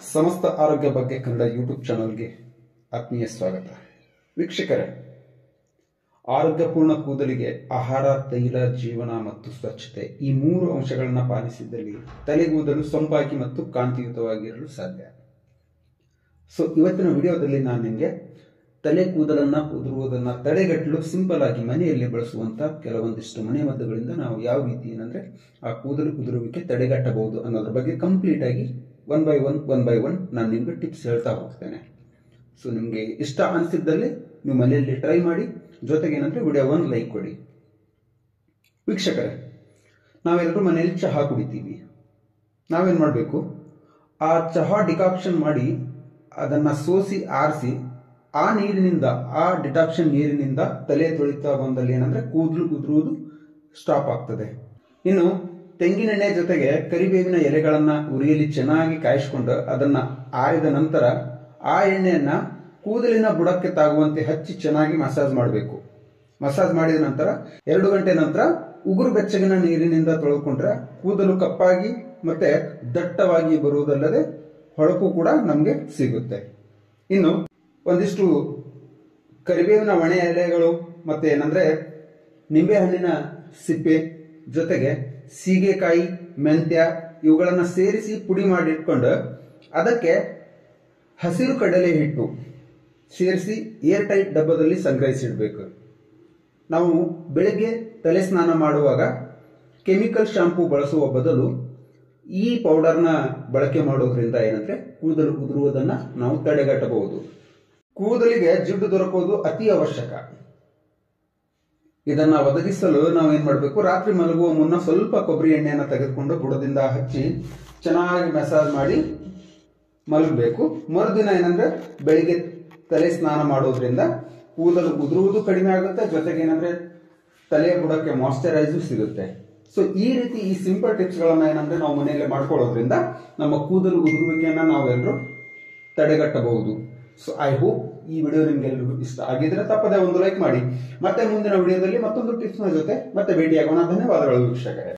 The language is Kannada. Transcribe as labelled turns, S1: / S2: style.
S1: ಸಮಸ್ತ ಆರೋಗ್ಯ ಬಗ್ಗೆ ಕನ್ನಡ ಯೂಟ್ಯೂಬ್ ಚಾನಲ್ಗೆ ಆತ್ಮೀಯ ಸ್ವಾಗತ ವೀಕ್ಷಕರೇ ಆರೋಗ್ಯಪೂರ್ಣ ಕೂದಲಿಗೆ ಆಹಾರ ತೈಲ ಜೀವನ ಮತ್ತು ಸ್ವಚ್ಛತೆ ಈ ಮೂರು ಅಂಶಗಳನ್ನು ಪಾಲಿಸಿದಲ್ಲಿ ತಲೆಗೂದಲು ಸೊಂಪಾಗಿ ಮತ್ತು ಕಾಂತಿಯುತವಾಗಿರಲು ಸಾಧ್ಯ ಸೊ ಇವತ್ತಿನ ವಿಡಿಯೋದಲ್ಲಿ ನಾನು ನಿಮಗೆ ತಲೆ ಕೂದಲನ್ನ ಉದುರುವುದನ್ನ ತಡೆಗಟ್ಟಲು ಸಿಂಪಲ್ ಆಗಿ ಮನೆಯಲ್ಲಿ ಬಳಸುವಂತ ಕೆಲವೊಂದಿಷ್ಟು ಮನೆಮದ್ದುಗಳಿಂದ ನಾವು ಯಾವ ರೀತಿ ಏನಂದ್ರೆ ಆ ಕೂದಲು ಉದುರುವಿಕೆ ತಡೆಗಟ್ಟಬಹುದು ಅನ್ನೋದ್ರ ಬಗ್ಗೆ ಕಂಪ್ಲೀಟ್ ಆಗಿ one by one one by one ನಾನು ನಿಮ್ಗೆ ಟಿಪ್ಸ್ ಹೇಳ್ತಾ ಹೋಗ್ತೇನೆ ಸೊ ನಿಮಗೆ ಇಷ್ಟ ಅನಿಸಿದ್ದಲ್ಲಿ ನೀವು ಮನೆಯಲ್ಲಿ ಟ್ರೈ ಮಾಡಿ ಜೊತೆಗೆ ಏನಂದ್ರೆ ವಿಡಿಯೋ ಒಂದು ಲೈಕ್ ಕೊಡಿ ವೀಕ್ಷಕರೇ ನಾವೆಲ್ಲರೂ ಮನೆಯಲ್ಲಿ ಚಹಾ ಕುಡಿತೀವಿ ನಾವೇನ್ ಮಾಡಬೇಕು ಆ ಚಹಾ ಡಿಕಾಕ್ಷನ್ ಮಾಡಿ ಅದನ್ನ ಸೋಸಿ ಆರಿಸಿ ಆ ನೀರಿನಿಂದ ಆ ಡಿಟಾಕ್ಷನ್ ನೀರಿನಿಂದ ತಲೆ ತೊಳಿತಾ ಬಂದಲ್ಲಿ ಏನಂದ್ರೆ ಕೂದಲು ಉದುರುವುದು ಸ್ಟಾಪ್ ಆಗ್ತದೆ ಇನ್ನು ತೆಂಗಿನೆಣ್ಣೆ ಜೊತೆಗೆ ಕರಿಬೇವಿನ ಎಲೆಗಳನ್ನ ಉರಿಯಲ್ಲಿ ಚೆನ್ನಾಗಿ ಕಾಯಿಸ್ಕೊಂಡು ಅದನ್ನ ಆರಿದ ನಂತರ ಆ ಎಣ್ಣೆಯನ್ನ ಕೂದಲಿನ ಬುಡಕ್ಕೆ ತಾಗುವಂತೆ ಹಚ್ಚಿ ಚೆನ್ನಾಗಿ ಮಸಾಜ್ ಮಾಡಬೇಕು ಮಸಾಜ್ ಮಾಡಿದ ನಂತರ ಎರಡು ಗಂಟೆ ನಂತರ ಉಗುರು ಬೆಚ್ಚಗಿನ ನೀರಿನಿಂದ ತೊಳೆದುಕೊಂಡ್ರೆ ಕೂದಲು ಕಪ್ಪಾಗಿ ಮತ್ತೆ ದಟ್ಟವಾಗಿ ಬರುವುದಲ್ಲದೆ ಹೊಳಪು ಕೂಡ ನಮಗೆ ಸಿಗುತ್ತೆ ಇನ್ನು ಒಂದಿಷ್ಟು ಕರಿಬೇವಿನ ಒಣೆ ಎಲೆಗಳು ಮತ್ತೆ ಏನಂದ್ರೆ ನಿಂಬೆಹಣ್ಣಿನ ಸಿಪ್ಪೆ ಜೊತೆಗೆ ಸೀಗೆಕಾಯಿ ಮೆಂತ್ಯ ಇವುಗಳನ್ನ ಸೇರಿಸಿ ಪುಡಿ ಮಾಡಿಟ್ಕೊಂಡು ಅದಕ್ಕೆ ಹಸಿರು ಕಡಲೆ ಹಿಟ್ಟು ಸೇರಿಸಿ ಏರ್ ಟೈಟ್ ಡಬ್ಬದಲ್ಲಿ ಸಂಗ್ರಹಿಸಿಡ್ಬೇಕು ನಾವು ಬೆಳಗ್ಗೆ ತಲೆ ಸ್ನಾನ ಮಾಡುವಾಗ ಕೆಮಿಕಲ್ ಶಾಂಪೂ ಬಳಸುವ ಬದಲು ಈ ಪೌಡರ್ನ ಬಳಕೆ ಮಾಡೋದ್ರಿಂದ ಏನಂದ್ರೆ ಕೂದಲು ಉದುರುವುದನ್ನ ನಾವು ತಡೆಗಟ್ಟಬಹುದು ಕೂದಲಿಗೆ ಜಿಡ್ಡು ದೊರಕುವುದು ಅತಿ ಅವಶ್ಯಕ ಇದನ್ನ ಒದಗಿಸಲು ನಾವು ಏನ್ ಮಾಡಬೇಕು ರಾತ್ರಿ ಮಲಗುವ ಮುನ್ನ ಸ್ವಲ್ಪ ಕೊಬ್ಬರಿ ಎಣ್ಣೆಯನ್ನ ತೆಗೆದುಕೊಂಡು ಬುಡದಿಂದ ಹಚ್ಚಿ ಚೆನ್ನಾಗಿ ಮಸಾಜ್ ಮಾಡಿ ಮಲಗಬೇಕು ಮರುದಿನ ಏನಂದ್ರೆ ಬೆಳಿಗ್ಗೆ ತಲೆ ಸ್ನಾನ ಮಾಡೋದ್ರಿಂದ ಕೂದಲು ಉದುರುವುದು ಕಡಿಮೆ ಆಗುತ್ತೆ ಜೊತೆಗೆ ಏನಂದ್ರೆ ತಲೆಯ ಬುಡಕ್ಕೆ ಮಾಯಶ್ಚರೈಸು ಸಿಗುತ್ತೆ ಸೊ ಈ ರೀತಿ ಈ ಸಿಂಪಲ್ ಟಿಪ್ಸ್ ಗಳನ್ನ ಏನಂದ್ರೆ ನಾವು ಮನೆಯಲ್ಲೇ ಮಾಡ್ಕೊಳ್ಳೋದ್ರಿಂದ ನಮ್ಮ ಕೂದಲು ಉದುರುವಿಕೆಯನ್ನ ನಾವೆಲ್ಲರೂ ತಡೆಗಟ್ಟಬಹುದು ಸೊ ಐ ಹೋಪ್ ಈ ವಿಡಿಯೋ ನಿಮ್ಗೆಲ್ಲರಿಗೂ ಇಷ್ಟ ಆಗಿದ್ರೆ ತಪ್ಪದೆ ಒಂದು ಲೈಕ್ ಮಾಡಿ ಮತ್ತೆ ಮುಂದಿನ ವಿಡಿಯೋದಲ್ಲಿ ಮತ್ತೊಂದು ಟಿಪ್ಸ್ ನ ಜೊತೆ ಮತ್ತೆ ಭೇಟಿಯಾಗೋಣ ಧನ್ಯವಾದಗಳು ವೀಕ್ಷಕರೇ